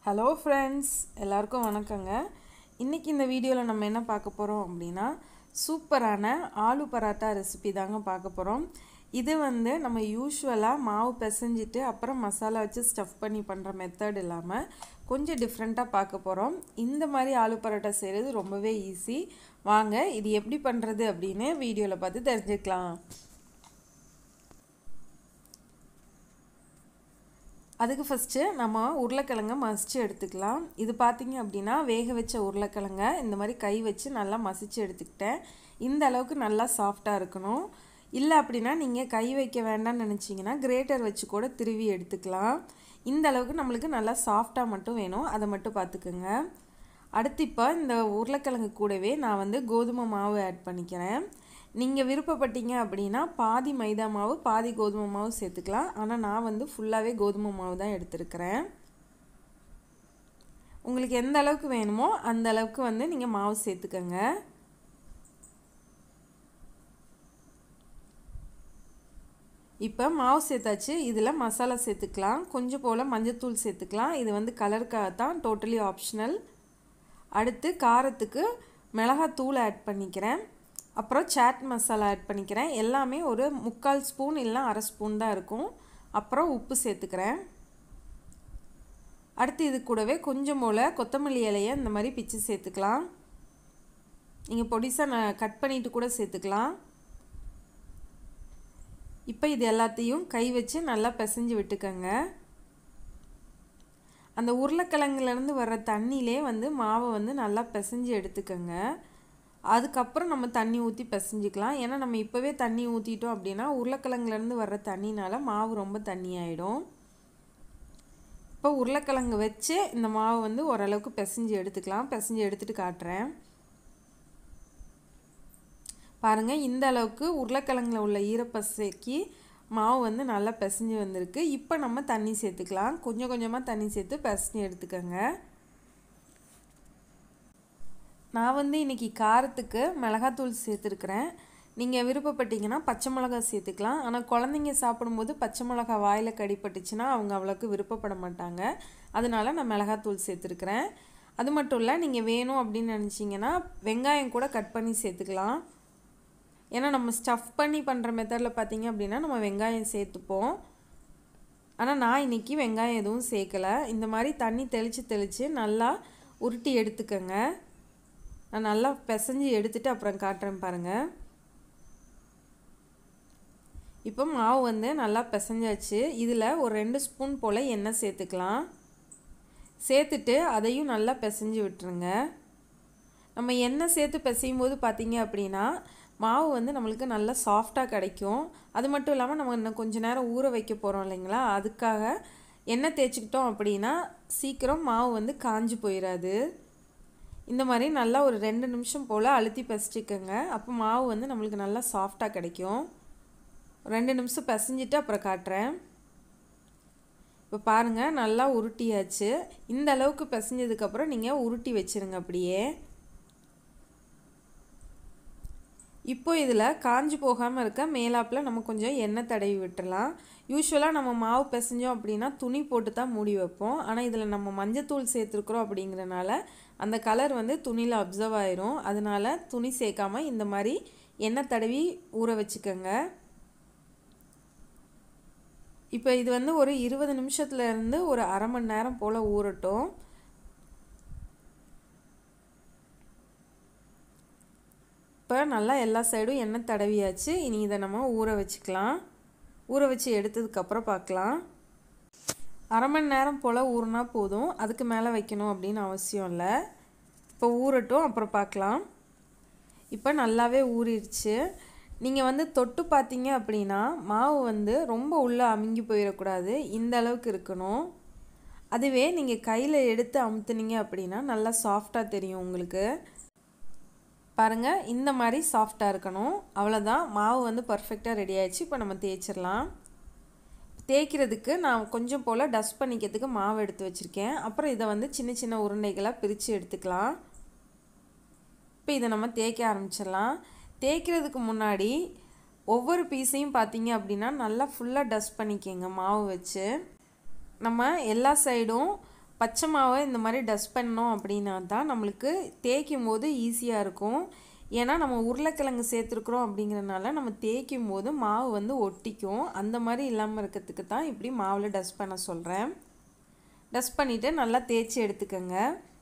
hello friends எல்லாருக்கும் வணக்கங்க இன்றைக்கி இந்த வீடியோவில் நம்ம என்ன பார்க்க போகிறோம் அப்படின்னா சூப்பரான ஆலு பராட்டா ரெசிபி தாங்க பார்க்க போகிறோம் இது வந்து நம்ம யூஸ்வலாக மாவு பிசைஞ்சிட்டு அப்புறம் மசாலா வச்சு ஸ்டஃப் பண்ணி பண்ணுற மெத்தட் இல்லாமல் கொஞ்சம் டிஃப்ரெண்ட்டாக பார்க்க போகிறோம் இந்த மாதிரி ஆலு பரோட்டா செய்கிறது ரொம்பவே ஈஸி வாங்க இது எப்படி பண்ணுறது அப்படின்னு வீடியோவில் பார்த்து தெரிஞ்சுக்கலாம் அதுக்கு ஃபஸ்ட்டு நம்ம உருளைக்கிழங்க மசித்து எடுத்துக்கலாம் இது பார்த்திங்க அப்படின்னா வேக வச்ச உருளைக்கிழங்க இந்த மாதிரி கை வச்சு நல்லா மசித்து எடுத்துக்கிட்டேன் இந்த அளவுக்கு நல்லா சாஃப்டாக இருக்கணும் இல்லை அப்படின்னா நீங்கள் கை வைக்க வேண்டாம்னு நினச்சிங்கன்னா கிரேட்டர் வச்சு கூட திருவி எடுத்துக்கலாம் இந்த அளவுக்கு நம்மளுக்கு நல்லா சாஃப்டாக மட்டும் வேணும் அதை மட்டும் பார்த்துக்குங்க அடுத்து இப்போ இந்த உருளைக்கிழங்கு கூடவே நான் வந்து கோதுமை மாவு ஆட் பண்ணிக்கிறேன் நீங்கள் விருப்பப்பட்டீங்க அப்படின்னா பாதி மைதா மாவு பாதி கோதுமை மாவு சேர்த்துக்கலாம் ஆனால் நான் வந்து ஃபுல்லாகவே கோதுமை மாவு தான் எடுத்துருக்கிறேன் உங்களுக்கு எந்த அளவுக்கு வேணுமோ அந்த அளவுக்கு வந்து நீங்கள் மாவு சேர்த்துக்கங்க இப்போ மாவு சேர்த்தாச்சு இதில் மசாலா சேர்த்துக்கலாம் கொஞ்சம் போல் மஞ்சத்தூள் சேர்த்துக்கலாம் இது வந்து கலருக்காக தான் டோட்டலி ஆப்ஷனல் அடுத்து காரத்துக்கு மிளகாத்தூள் ஆட் பண்ணிக்கிறேன் அப்புறம் சாட் மசாலா ஆட் பண்ணிக்கிறேன் எல்லாமே ஒரு முக்கால் ஸ்பூன் இல்லை அரை ஸ்பூன் தான் இருக்கும் அப்புறம் உப்பு சேர்த்துக்கிறேன் அடுத்து இது கூடவே கொஞ்சம் போல் கொத்தமல்லி இலையை இந்த மாதிரி பிச்சு சேர்த்துக்கலாம் நீங்கள் பொடிசாக நான் கட் பண்ணிவிட்டு கூட சேர்த்துக்கலாம் இப்போ இது எல்லாத்தையும் கை வச்சு நல்லா பிசைஞ்சு விட்டுக்கோங்க அந்த உருளைக்கிழங்குலேருந்து வர்ற தண்ணியிலே வந்து மாவை வந்து நல்லா பிசைஞ்சு எடுத்துக்கோங்க அதுக்கப்புறம் நம்ம தண்ணி ஊற்றி பிசைஞ்சிக்கலாம் ஏன்னா நம்ம இப்போவே தண்ணி ஊற்றிட்டோம் அப்படின்னா உருளைக்கிழங்குலேருந்து வர்ற தண்ணினால் மாவு ரொம்ப தண்ணி ஆகிடும் இப்போ உருளைக்கிழங்கு வச்சு இந்த மாவு வந்து ஓரளவுக்கு பிசைஞ்சு எடுத்துக்கலாம் பிசைஞ்சு எடுத்துகிட்டு காட்டுறேன் பாருங்கள் இந்த அளவுக்கு உருளைக்கிழங்குல உள்ள ஈரப்பசைக்கு மாவு வந்து நல்லா பிசைஞ்சு வந்திருக்கு இப்போ நம்ம தண்ணி சேர்த்துக்கலாம் கொஞ்சம் கொஞ்சமாக தண்ணி சேர்த்து பிசைஞ்சு எடுத்துக்கோங்க நான் வந்து இன்றைக்கி காரத்துக்கு மிளகாத்தூள் சேர்த்துருக்குறேன் நீங்கள் விருப்பப்பட்டீங்கன்னா பச்சை மிளகா சேர்த்துக்கலாம் ஆனால் குழந்தைங்க சாப்பிடும்போது பச்சை மிளகா வாயில் கடிப்பட்டுச்சுன்னா அவங்க அவ்வளோக்கு விருப்பப்பட மாட்டாங்க அதனால நான் மிளகாத்தூள் சேர்த்துருக்குறேன் அது மட்டும் இல்லை நீங்கள் வேணும் அப்படின்னு நினச்சிங்கன்னா வெங்காயம் கூட கட் பண்ணி சேர்த்துக்கலாம் ஏன்னா நம்ம ஸ்டஃப் பண்ணி பண்ணுற மெத்தடில் பார்த்தீங்க அப்படின்னா நம்ம வெங்காயம் சேர்த்துப்போம் ஆனால் நான் இன்றைக்கி வெங்காயம் எதுவும் சேர்க்கலை இந்த மாதிரி தண்ணி தெளித்து தெளித்து நல்லா உருட்டி எடுத்துக்கோங்க நான் நல்லா பிசைஞ்சு எடுத்துகிட்டு அப்புறம் காட்டுறேன் பாருங்கள் இப்போ மாவு வந்து நல்லா பிசைஞ்சாச்சு இதில் ஒரு ரெண்டு ஸ்பூன் போல் எண்ணெய் சேர்த்துக்கலாம் சேர்த்துட்டு அதையும் நல்லா பிசைஞ்சு விட்டுருங்க நம்ம எண்ணெய் சேர்த்து பிசையும் போது பார்த்தீங்க அப்படின்னா மாவு வந்து நம்மளுக்கு நல்லா சாஃப்டாக கிடைக்கும் அது மட்டும் இல்லாமல் நம்ம இன்னும் கொஞ்சம் நேரம் ஊற வைக்க போகிறோம் இல்லைங்களா அதுக்காக எண்ணெய் தேய்ச்சிக்கிட்டோம் அப்படின்னா சீக்கிரம் மாவு வந்து காஞ்சி போயிடாது இந்த மாதிரி நல்லா ஒரு ரெண்டு நிமிஷம் போல் அழுத்தி பசிச்சுக்கோங்க அப்போ மாவு வந்து நம்மளுக்கு நல்லா சாஃப்டாக கிடைக்கும் ரெண்டு நிமிஷம் பசிஞ்சிட்டு அப்புறம் காட்டுறேன் இப்போ பாருங்கள் நல்லா உருட்டியாச்சு இந்த அளவுக்கு பிசைஞ்சதுக்கப்புறம் நீங்கள் உருட்டி வச்சுருங்க அப்படியே இப்போ இதில் காஞ்சி போகாமல் இருக்க மேலாப்பில் நம்ம கொஞ்சம் எண்ணெய் தடவி விட்டுறலாம் யூஸ்வலாக நம்ம மாவு பிசைஞ்சோம் அப்படின்னா துணி போட்டு தான் மூடி வைப்போம் ஆனால் இதில் நம்ம மஞ்சத்தூள் சேர்த்துருக்குறோம் அப்படிங்கிறனால அந்த கலர் வந்து துணியில் அப்சர்வ் ஆயிரும் அதனால் துணி சேர்க்காமல் இந்த மாதிரி எண்ணெய் தடவி ஊற வச்சுக்கோங்க இப்போ இது வந்து ஒரு இருபது நிமிஷத்துலேருந்து ஒரு அரை மணி நேரம் போல் ஊறட்டும் இப்போ நல்லா எல்லா சைடும் எண்ணெய் தடவியாச்சு இனி இதை நம்ம ஊற வச்சுக்கலாம் ஊற வச்சு எடுத்ததுக்கப்புறம் பார்க்கலாம் அரை மணி நேரம் போல் ஊறினா போதும் அதுக்கு மேலே வைக்கணும் அப்படின்னு அவசியம் இல்லை இப்போ ஊறட்டும் அப்புறம் பார்க்கலாம் இப்போ நல்லாவே ஊறிடுச்சு நீங்கள் வந்து தொட்டு பார்த்தீங்க அப்படின்னா மாவு வந்து ரொம்ப உள்ளே அமுங்கி போயிடக்கூடாது இந்த அளவுக்கு இருக்கணும் அதுவே நீங்கள் கையில் எடுத்து அமுத்துனீங்க அப்படின்னா நல்லா சாஃப்டாக தெரியும் உங்களுக்கு பாருங்கள் இந்த மாதிரி சாஃப்டாக இருக்கணும் அவ்வளோதான் மாவு வந்து பர்ஃபெக்டாக ரெடி ஆயிடுச்சு இப்போ நம்ம தேய்ச்சிடலாம் தேய்க்கிறதுக்கு நான் கொஞ்சம் போல் டஸ்ட் பண்ணிக்கிறதுக்கு மாவு எடுத்து வச்சுருக்கேன் அப்புறம் இதை வந்து சின்ன சின்ன உருண்டைகளாக பிரித்து எடுத்துக்கலாம் இப்போ இதை நம்ம தேய்க்க ஆரம்பிச்சிடலாம் தேய்க்கிறதுக்கு முன்னாடி ஒவ்வொரு பீஸையும் பார்த்தீங்க அப்படின்னா நல்லா ஃபுல்லாக டஸ்ட் பண்ணிக்கோங்க மாவு வச்சு நம்ம எல்லா சைடும் பச்சை மாவை இந்த மாதிரி டஸ்ட் பண்ணோம் அப்படின்னா தான் நம்மளுக்கு தேய்க்கும் போது ஈஸியாக இருக்கும் ஏன்னா நம்ம உருளைக்கிழங்கு சேர்த்துருக்குறோம் அப்படிங்கிறனால நம்ம தேய்க்கும் போது மாவு வந்து ஒட்டிக்கும் அந்த மாதிரி இல்லாமல் இருக்கிறதுக்கு தான் இப்படி மாவில் டஸ்ட் பண்ண சொல்கிறேன் டஸ்ட் பண்ணிவிட்டு நல்லா தேய்ச்சி எடுத்துக்கோங்க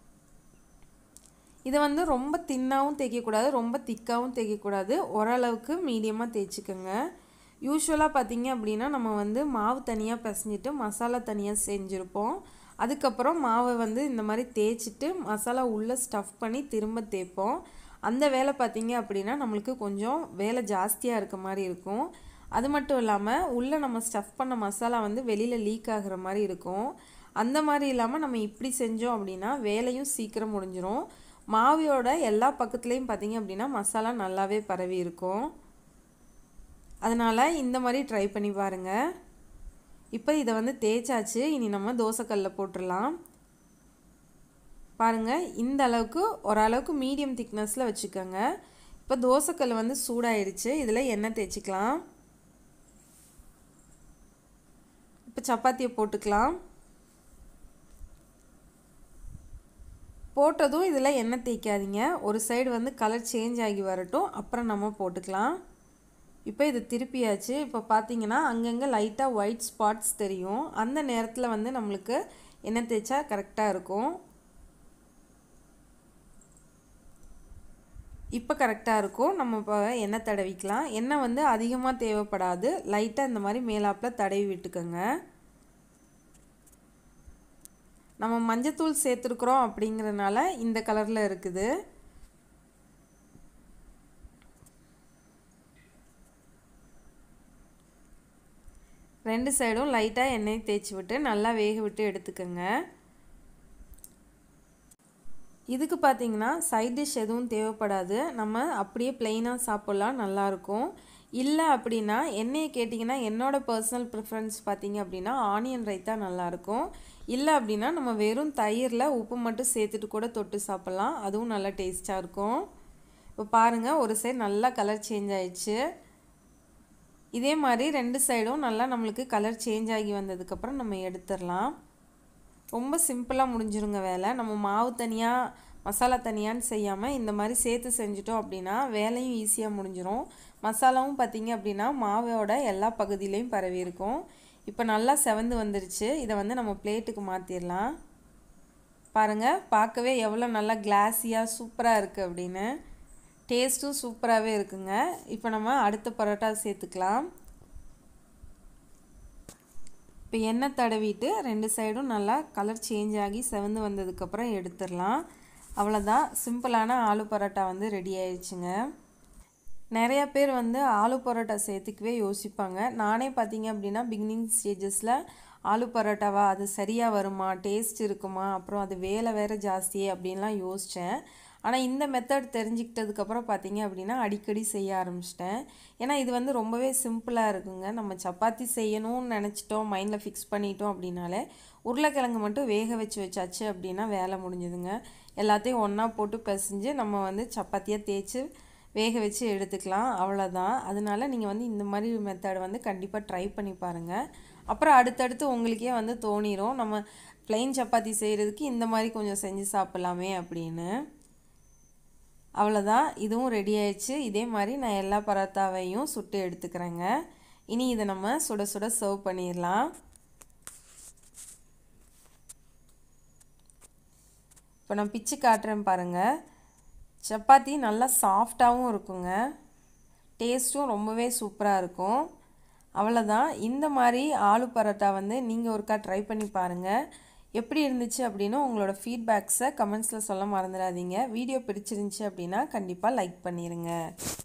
இதை வந்து ரொம்ப தின்னாகவும் தேய்க்கக்கூடாது ரொம்ப திக்காகவும் தேய்க்கக்கூடாது ஓரளவுக்கு மீடியமாக தேய்ச்சிக்கோங்க யூஸ்வலாக பார்த்தீங்க அப்படின்னா நம்ம வந்து மாவு தனியாக பிசைஞ்சிட்டு மசாலா தனியாக செஞ்சுருப்போம் அதுக்கப்புறம் மாவை வந்து இந்த மாதிரி தேய்ச்சிட்டு மசாலா உள்ளே ஸ்டஃப் பண்ணி திரும்ப தேய்ப்போம் அந்த வேலை பார்த்தீங்க அப்படின்னா நம்மளுக்கு கொஞ்சம் வேலை ஜாஸ்தியாக இருக்க மாதிரி இருக்கும் அது மட்டும் இல்லாமல் உள்ளே நம்ம ஸ்டஃப் பண்ண மசாலா வந்து வெளியில் லீக் ஆகிற மாதிரி இருக்கும் அந்த மாதிரி இல்லாமல் நம்ம இப்படி செஞ்சோம் அப்படின்னா வேலையும் சீக்கிரம் முடிஞ்சிடும் மாவியோட எல்லா பக்கத்துலேயும் பார்த்தீங்க அப்படின்னா மசாலா நல்லாவே பரவி இருக்கும் அதனால் இந்த மாதிரி ட்ரை பண்ணி பாருங்கள் இப்போ இதை வந்து தேய்ச்சாச்சு இனி நம்ம தோசைக்கல்லில் போட்டுடலாம் பாருங்கள் இந்த அளவுக்கு ஓரளவுக்கு மீடியம் திக்னஸில் வச்சுக்கோங்க இப்போ தோசைக்கல் வந்து சூடாயிடுச்சு இதில் எண்ணெய் தேய்ச்சிக்கலாம் இப்போ சப்பாத்தியை போட்டுக்கலாம் போட்டதும் இதில் எண்ணெய் தேய்க்காதீங்க ஒரு சைடு வந்து கலர் சேஞ்ச் ஆகி வரட்டும் அப்புறம் நம்ம போட்டுக்கலாம் இப்போ இது திருப்பியாச்சு இப்போ பார்த்தீங்கன்னா அங்கங்கே லைட்டாக ஒயிட் ஸ்பாட்ஸ் தெரியும் அந்த நேரத்தில் வந்து நம்மளுக்கு எண்ணெய் தேய்ச்சா கரெக்டாக இருக்கும் இப்போ கரெக்டாக இருக்கும் நம்ம இப்போ எண்ணெய் தடவிக்கலாம் எண்ணெய் வந்து அதிகமாக தேவைப்படாது லைட்டாக இந்த மாதிரி மேலாப்பில் தடவி விட்டுக்கோங்க நம்ம மஞ்சத்தூள் சேர்த்துருக்குறோம் அப்படிங்கிறனால இந்த கலரில் இருக்குது ரெண்டு சைடும் லைட்டாக எண்ணெய் தேய்ச்சி விட்டு நல்லா வேக விட்டு எடுத்துக்கோங்க இதுக்கு பார்த்தீங்கன்னா சைட் டிஷ் எதுவும் தேவைப்படாது நம்ம அப்படியே ப்ளெயினாக சாப்பிட்லாம் நல்லாயிருக்கும் இல்லை அப்படின்னா என்னையை கேட்டிங்கன்னா என்னோடய பர்சனல் ப்ரிஃபரன்ஸ் பார்த்தீங்க அப்படின்னா ஆனியன் ரைத்தா நல்லாயிருக்கும் இல்லை அப்படின்னா நம்ம வெறும் தயிரில் உப்பு மட்டும் சேர்த்துட்டு கூட தொட்டு சாப்பிட்லாம் அதுவும் நல்லா டேஸ்ட்டாக இருக்கும் இப்போ பாருங்கள் ஒரு சைடு நல்லா கலர் சேஞ்ச் ஆயிடுச்சு இதே மாதிரி ரெண்டு சைடும் நல்லா நம்மளுக்கு கலர் சேஞ்ச் ஆகி வந்ததுக்கப்புறம் நம்ம எடுத்துடலாம் ரொம்ப சிம்பிளாக முடிஞ்சிருங்க வேலை நம்ம மாவு தனியாக மசாலா தனியான்னு செய்யாமல் இந்த மாதிரி சேர்த்து செஞ்சிட்டோம் அப்படின்னா வேலையும் ஈஸியாக முடிஞ்சிடும் மசாலாவும் பார்த்திங்க அப்படின்னா மாவோட எல்லா பகுதியிலையும் பரவி இருக்கும் இப்போ நல்லா செவந்து வந்துருச்சு இதை வந்து நம்ம பிளேட்டுக்கு மாற்றிடலாம் பாருங்கள் பார்க்கவே எவ்வளோ நல்லா கிளாஸியாக சூப்பராக இருக்குது அப்படின்னு டேஸ்ட்டும் சூப்பராகவே இருக்குங்க இப்போ நம்ம அடுத்த பரோட்டா சேர்த்துக்கலாம் இப்போ எண்ணெய் தடவிட்டு ரெண்டு சைடும் நல்லா கலர் சேஞ்ச் ஆகி செவந்து வந்ததுக்கப்புறம் எடுத்துடலாம் அவ்வளோதான் சிம்பிளான ஆலு பரோட்டா வந்து ரெடி ஆயிடுச்சுங்க நிறைய பேர் வந்து ஆலு பரோட்டா சேர்த்துக்கவே யோசிப்பாங்க நானே பார்த்தீங்க அப்படின்னா பிகினிங் ஸ்டேஜஸில் ஆலு பரோட்டாவா அது சரியாக வருமா டேஸ்ட் இருக்குமா அப்புறம் அது வேலை வேறு ஜாஸ்தியே அப்படின்லாம் யோசித்தேன் ஆனால் இந்த மெத்தட் தெரிஞ்சுக்கிட்டதுக்கப்புறம் பார்த்தீங்க அப்படின்னா அடிக்கடி செய்ய ஆரம்பிச்சிட்டேன் ஏன்னா இது வந்து ரொம்பவே சிம்பிளாக இருக்குங்க நம்ம சப்பாத்தி செய்யணும்னு நினச்சிட்டோம் மைண்டில் ஃபிக்ஸ் பண்ணிட்டோம் அப்படின்னாலே உருளைக்கிழங்கு மட்டும் வேக வச்சு வச்சாச்சு அப்படின்னா வேலை முடிஞ்சுதுங்க எல்லாத்தையும் ஒன்றா போட்டு பிசைஞ்சு நம்ம வந்து சப்பாத்தியாக தேய்ச்சி வேக வச்சு எடுத்துக்கலாம் அவ்வளோதான் அதனால நீங்கள் வந்து இந்த மாதிரி மெத்தட் வந்து கண்டிப்பாக ட்ரை பண்ணி பாருங்கள் அப்புறம் அடுத்தடுத்து உங்களுக்கே வந்து தோணிரும் நம்ம ப்ளைன் சப்பாத்தி செய்கிறதுக்கு இந்த மாதிரி கொஞ்சம் செஞ்சு சாப்பிட்லாமே அப்படின்னு அவ்வளோதான் இதுவும் ரெடி ஆயிடுச்சு இதே மாதிரி நான் எல்லா பரோட்டாவையும் சுட்டு எடுத்துக்கிறேங்க இனி இதை நம்ம சுட சுட சர்வ் பண்ணிடலாம் இப்போ நான் பிச்சு காட்டுறேன் பாருங்கள் சப்பாத்தி நல்லா சாஃப்டாகவும் இருக்குங்க டேஸ்ட்டும் ரொம்பவே சூப்பராக இருக்கும் அவ்வளோதான் இந்த மாதிரி ஆலு பரோட்டா வந்து நீங்கள் ஒருக்கா ட்ரை பண்ணி பாருங்கள் எப்படி இருந்துச்சு அப்படின்னு உங்களோட ஃபீட்பேக்ஸை கமெண்ட்ஸில் சொல்ல மறந்துடாதீங்க வீடியோ பிடிச்சிருந்துச்சி அப்படின்னா கண்டிப்பாக லைக் பண்ணிடுங்க